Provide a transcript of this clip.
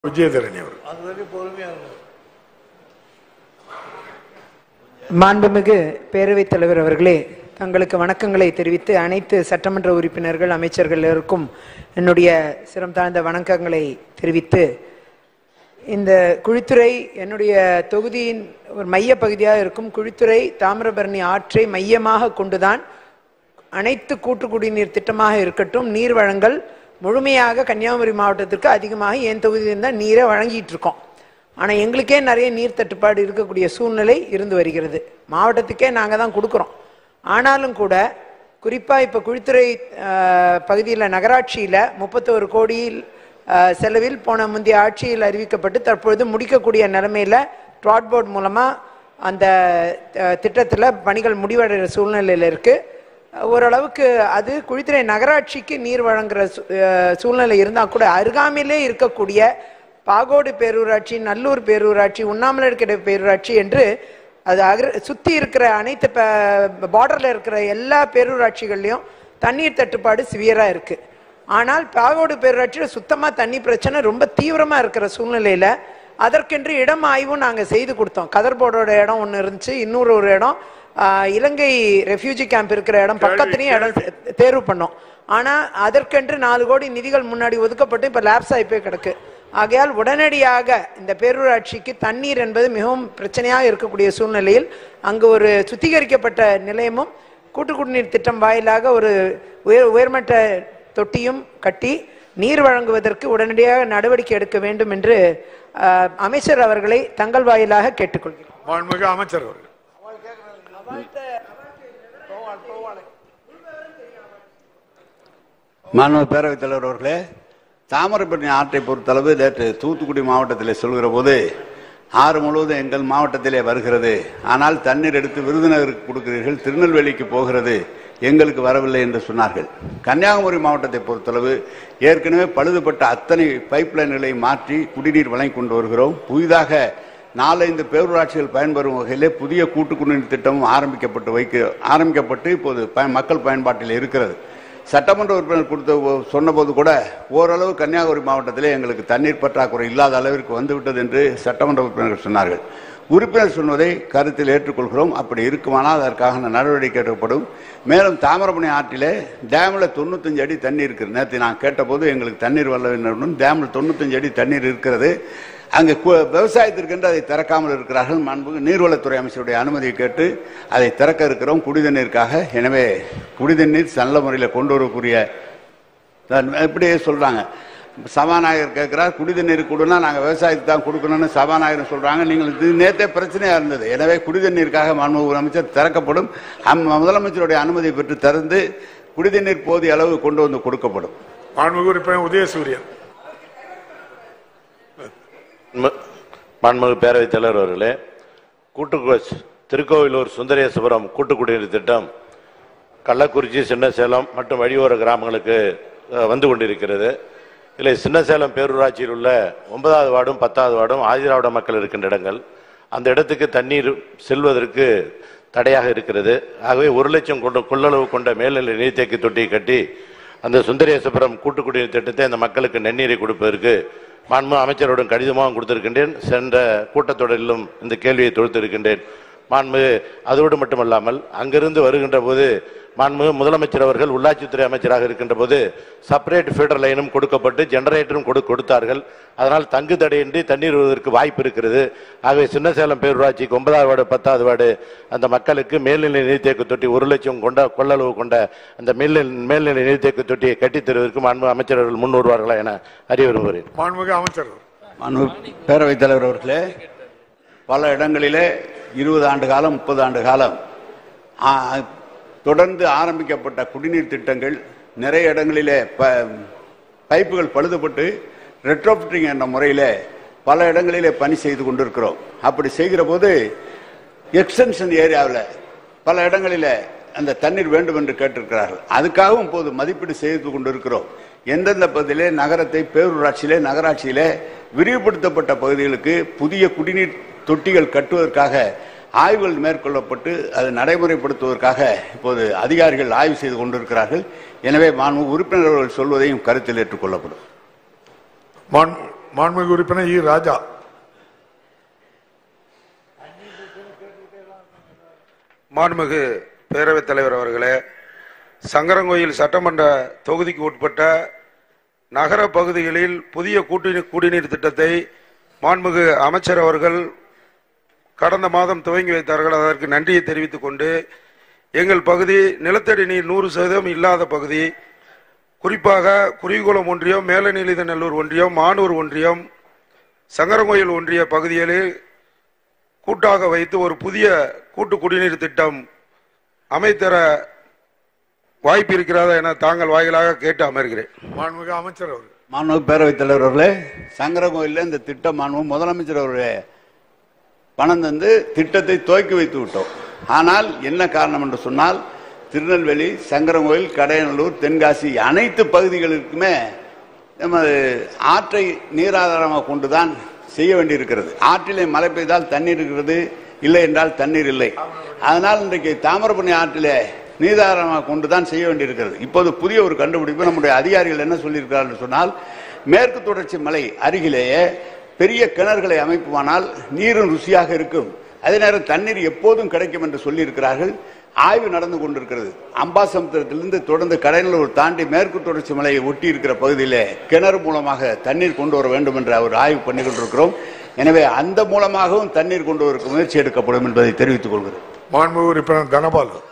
விஜயதரணி அவர் அது வரைக்கும் பொறுமையாக இருக்கும் மாண்புமிகு பேரவைத் தலைவர் அவர்களே தங்களுக்கு வணக்கங்களை தெரிவித்து அனைத்து சட்டமன்ற உறுப்பினர்கள் அமைச்சர்கள் எல்லோருக்கும் என்னுடைய சிரம் தாழ்ந்த வணக்கங்களை தெரிவித்து இந்த குழித்துறை என்னுடைய தொகுதியின் ஒரு மைய பகுதியாக இருக்கும் குழித்துறை தாமிரபரணி ஆற்றை மையமாக கொண்டுதான் அனைத்து கூட்டு குடிநீர் திட்டமாக இருக்கட்டும் நீர் வழங்கல் முழுமையாக கன்னியாகுமரி மாவட்டத்திற்கு அதிகமாக என் தொகுதியில் தான் நீரை வழங்கிட்டு இருக்கோம் ஆனால் எங்களுக்கே நிறைய நீர் தட்டுப்பாடு இருக்கக்கூடிய சூழ்நிலை இருந்து வருகிறது மாவட்டத்துக்கே நாங்கள் தான் கொடுக்குறோம் ஆனாலும் கூட குறிப்பாக இப்போ குழித்துறை பகுதியில் நகராட்சியில் முப்பத்தோரு கோடியில் அஹ், செலவில் போன முந்தைய ஆட்சியில் அறிவிக்கப்பட்டு தற்பொழுது முடிக்கக்கூடிய நிலைமையில் ட்ராட்போர்ட் மூலமாக அந்த திட்டத்தில் பணிகள் முடிவடைகிற சூழ்நிலையில் இருக்குது ஓரளவுக்கு அது குழித்துறை நகராட்சிக்கு நீர் வழங்குற சூ- அஹ் சூழ்நிலை இருந்தால் கூட அருகாமையிலே இருக்கக்கூடிய பாகோடு பேரூராட்சி நல்லூர் பேரூராட்சி உண்ணாமலைக்கிட பேரூராட்சி என்று அது அகர சுற்றி இருக்கிற அனைத்து பார்டரில் இருக்கிற எல்லா பேரூராட்சிகள்லையும் தண்ணீர் தட்டுப்பாடு சிவியராக இருக்குது ஆனால் பாகோடு பேரூராட்சியில் சுத்தமாக தண்ணி பிரச்சனை ரொம்ப தீவிரமாக இருக்கிற சூழ்நிலையில் அதற்கென்று இடம் ஆய்வும் நாங்கள் செய்து கொடுத்தோம் கதர்போர்டோட இடம் ஒன்று இருந்துச்சு இன்னொரு ஒரு இடம் ஆஹ், இலங்கை ரெஃப்யூஜி கேம்ப் இருக்கிற இடம் பக்கத்துலேயும் இடம் தே- தேர்வு பண்ணோம் ஆனால் அதற்கென்று நாலு கோடி நிதிகள் முன்னாடி ஒதுக்கப்பட்டு இப்போ லேப்ஸ் ஆகி போய் கிடக்கு ஆகையால் உடனடியாக இந்த பேரூராட்சிக்கு தண்ணீர் என்பது மிகவும் பிரச்சனையாக இருக்கக்கூடிய சூழ்நிலையில் அங்கு ஒரு சுத்திகரிக்கப்பட்ட நிலையமும் கூட்டு குடிநீர் திட்டம் வாயிலாக ஒரு உயர் உயர்மட்ட தொட்டியும் கட்டி நீர் வழங்குவதற்கு உடனடியாக நடவடிக்கை எடுக்க வேண்டும் என்று ஆஹ், அமைச்சர் அவர்களை தங்கள் வாயிலாக கேட்டுக்கொள்கிறேன் மாண்புமிகு அமைச்சர் அவர்கள் மாண்பு பேரவைத் தலைவர் அவர்களே தாமிரபரணி ஆற்றை பொறுத்தளவு நேற்று தூத்துக்குடி மாவட்டத்தில் சொல்கிற போது ஆறு முழுவதும் எங்கள் மாவட்டத்திலே வருகிறது ஆனால் தண்ணீர் எடுத்து விருதுநகருக்கு கொடுக்கிறீர்கள் திருநெல்வேலிக்கு போகிறது எங்களுக்கு வரவில்லை என்று சொன்னார்கள் கன்னியாகுமரி மாவட்டத்தை பொறுத்தளவு ஏற்கனவே பழுதுபட்ட அத்தனை பைப் லைன்களை மாற்றி குடிநீர் வழங்கி கொண்டு வருகிறோம் புதிதாக நாலைந்து பேரூராட்சிகள் பயன்பெறும் வகையிலே புதிய கூட்டு குடிநீர் திட்டமும் ஆரம்பிக்கப்பட்டு வைக்க ஆரம்பிக்கப்பட்டு இப்போது பய- மக்கள் பயன்பாட்டில் இருக்கிறது சட்டமன்ற உறுப்பினர் கொடுத்த ஒ- சொன்னபோது கூட ஓரளவு கன்னியாகுமரி மாவட்டத்திலே எங்களுக்கு தண்ணீர் பற்றாக்குறை இல்லாத அளவிற்கு வந்துவிட்டது என்று சட்டமன்ற உறுப்பினர்கள் சொன்னார்கள் உறுப்பினர் சொன்னதை கருத்தில் ஏற்றுக்கொள்கிறோம் அப்படி இருக்குமானால் அதற்காக நடவடிக்கை எடுக்கப்படும் மேலும் தாமிரபரணி ஆற்றிலே டேமில் தொண்ணூத்தஞ்சு அடி தண்ணீர் இருக்குது நேற்று நான் கேட்டபோது எங்களுக்கு தண்ணீர் வரல டேமில் தொண்ணூத்தஞ்சு அடி தண்ணீர் இருக்கிறது அங்கே கு- விவசாயத்திற்கென்று அதை திறக்காமல் இருக்கிறார்கள் மாண்புமிகு நீர்வளத்துறை அமைச்சருடைய அனுமதியை கேட்டு அதை திறக்க இருக்கிறோம் குடிதண்ணீருக்காக எனவே குடிதண்ணீர் நல்ல முறையில் கொண்டு வரக்கூடிய தான் இப்படியே சொல்றாங்க சபாநாயகர் கேட்கிறார் குடிதண்ணீர் கொடுனா நாங்கள் விவசாயத்துக்கு தான் கொடுக்கணும்னு சபாநாயகர் சொல்றாங்க நீங்கள் இது நேத்தே பிரச்சனையா இருந்தது எனவே குடிதண்ணீருக்காக மாண்புமிகு அமைச்சர் திறக்கப்படும் அம் முதலமைச்சருடைய அனுமதி பெற்று திறந்து குடிதண்ணீர் போதிய அளவு கொண்டு வந்து கொடுக்கப்படும் மாண்புமிகு உறுப்பினர் உதயசூரியன் ம- மாண்புமிகு பேரவைத் தலைவர் அவர்களே கூட்டு திருக்கோவிலூர் சுந்தரேஸ்வரம் கூட்டு குடிநீர் திட்டம் கள்ளக்குறிச்சி சின்னசேலம் மற்றும் வழியோர கிராமங்களுக்கு அஹ், வந்து கொண்டிருக்கிறது இதில் சின்னசேலம் பேரூராட்சியில் உள்ள ஒன்பதாவது வார்டும் பத்தாவது வார்டும் ஆதிராவிட மக்கள் இருக்கின்ற இடங்கள் அந்த இடத்துக்கு தண்ணீர் செல்வதற்கு தடையாக இருக்கிறது ஆகவே ஒரு லட்சம் கொண்ட கொள்ளளவு கொண்ட மேல்நிலை நீர்த்தேக்கி தொட்டியை கட்டி அந்த சுந்தரேசபுரம் கூட்டு குடிநீர் திட்டத்தை அந்த மக்களுக்கு நன்னீரை கொடுப்பதற்கு மாண்பு அமைச்சருடன் கடிதமாகவும் கொடுத்திருக்கின்றேன் சென்ற கூட்டத்தொடரிலும் இந்த கேள்வியை தொடுத்திருக்கின்றேன் மாண்பு அதோடு மட்டுமல்லாமல் அங்கிருந்து வருகின்ற போது மாண்பு முதலமைச்சர் அவர்கள் உள்ளாட்சித்துறை அமைச்சராக இருக்கின்ற போது செப்பரேட் ஃபீடர் லைனும் கொடுக்கப்பட்டு ஜெனரேட்டரும் கொடு கொடுத்தார்கள் அதனால் தங்கு தடையின்றி தண்ணீர் வருவதற்கு வாய்ப்பு இருக்கிறது ஆகவே சின்னசேலம் பேரூராட்சிக்கு ஒன்பதாவது வார்டு பத்தாவது வார்டு அந்த மக்களுக்கு மேல்நிலை நீர்த்தேக்க தொட்டி ஒரு லட்சம் கொண்ட கொள்ளளவு கொண்ட அந்த மேல்நிலை மேல்நிலை நீர்த்தேக்க தொட்டியை கட்டித் தருவதற்கு மாண்பு அமைச்சர்கள் முன் வருவார்களா என அறிய விரும்புகிறேன் மாண்புமிகு அமைச்சர் அவர்கள். மாண்பு பேரவைத் தலைவர் அவர்களே பல இடங்களிலே இருபது ஆண்டு காலம் முப்பது ஆண்டு காலம் ஆ, தொடர்ந்து ஆரம்பிக்கப்பட்ட குடிநீர் திட்டங்கள் நிறைய இடங்களிலே ப பைப்புகள் பழுதுபட்டு ரெட்ரோஃபிட்டிங் என்ற முறையில் பல இடங்களிலே பணி செய்து கொண்டிருக்கிறோம் அப்படி செய்கிற போது எக்ஸ்டென்ஷன் ஏரியாவில் பல இடங்களிலே அந்த தண்ணீர் வேண்டும் என்று கேட்டிருக்கிறார்கள் அதுக்காகவும் இப்போது மதிப்பீடு செய்து கொண்டிருக்கிறோம் எந்தெந்த பகுதியிலே நகரத்தை பேரூராட்சியிலே நகராட்சியிலே விரிவுபடுத்தப்பட்ட பகுதிகளுக்கு புதிய குடிநீர் தொட்டிகள் கட்டுவதற்காக ஆய்வுகள் மேற்கொள்ளப்பட்டு அதை நடைமுறைப்படுத்துவதற்காக இப்போது அதிகாரிகள் ஆய்வு செய்து கொண்டிருக்கிறார்கள் எனவே மாண்பு உறுப்பினர் அவர்கள் சொல்வதையும் கருத்தில் ஏற்றுக்கொள்ளப்படும் மாண்- மாண்புமிகு உறுப்பினர் இ ராஜா மாண்புமிகு பேரவைத் தலைவர் அவர்களே சங்கரங்கோயில் சட்டமன்ற தொகுதிக்கு உட்பட்ட நகர பகுதிகளில் புதிய கூட்டி குடிநீர் திட்டத்தை மாண்புமிகு அமைச்சர் அவர்கள் கடந்த மாதம் துவங்கி வைத்தார்கள் அதற்கு நன்றியை தெரிவித்துக் கொண்டு எங்கள் பகுதி நிலத்தடி நீர் நூறு சதவீதம் இல்லாத பகுதி குறிப்பாக குறிகுளம் ஒன்றியம் மேலநீலிதநல்லூர் ஒன்றியம் மானூர் ஒன்றியம் சங்கரங்கோயில் ஒன்றிய பகுதிகளில் கூட்டாக வைத்து ஒரு புதிய கூட்டு குடிநீர் திட்டம் அமைத்தர வாய்ப்பு இருக்கிறதா என தாங்கள் வாயிலாக கேட்டு அமர்கிறேன் மாண்புமிகு அமைச்சர் அவர்கள் மாண்புமிகு பேரவைத் தலைவர் அவர்களே சங்கரகோயிலில் இந்த திட்டம் மாண்பு முதலமைச்சர் அவருடைய பணம் தந்து திட்டத்தை துவக்கி வைத்து விட்டோம் ஆனால் என்ன காரணம் என்று சொன்னால் திருநெல்வேலி சங்கரங்கோயில் கடையநல்லூர் தென்காசி அனைத்து பகுதிகளுக்குமே நமது ஆற்றை நீராதாரமாக கொண்டுதான் செய்ய வேண்டியிருக்கிறது ஆற்றிலே மழை பெய்தால் தண்ணீர் இருக்கிறது இல்லை என்றால் தண்ணீர் இல்லை அதனால் இன்றைக்கு தாமிரபரணி ஆற்றிலே நீதாரமாக கொண்டுதான் செய்ய வேண்டியிருக்கிறது இப்போது புதிய ஒரு கண்டுபிடிப்பு நம்முடைய அதிகாரிகள் என்ன சொல்லியிருக்கிறார்கள் சொன்னால் மேற்கு தொடர்ச்சி மலை அருகிலேயே பெரிய கிணறுகளை அமைப்புமானால் நீரும் ருசியாக இருக்கும் அதே நேரம் தண்ணீர் எப்போதும் கிடைக்கும் என்று சொல்லியிருக்கிறார்கள் ஆய்வு நடந்து கொண்டிருக்கிறது அம்பாசமுத்திரத்திலிருந்து தொடர்ந்து கடைநல்லூர் தாண்டி மேற்கு தொடர்ச்சி மலையை ஒட்டி இருக்கிற பகுதியிலே கிணறு மூலமாக தண்ணீர் கொண்டு வர வேண்டும் என்று அவர் ஆய்வு பண்ணி கொண்டிருக்கிறோம் எனவே அந்த மூலமாகவும் தண்ணீர் கொண்டு வருவதற்கு முயற்சி எடுக்கப்படும் என்பதை தெரிவித்துக் கொள்கிறேன் மாண்புமிகு உறுப்பினர் தனபால்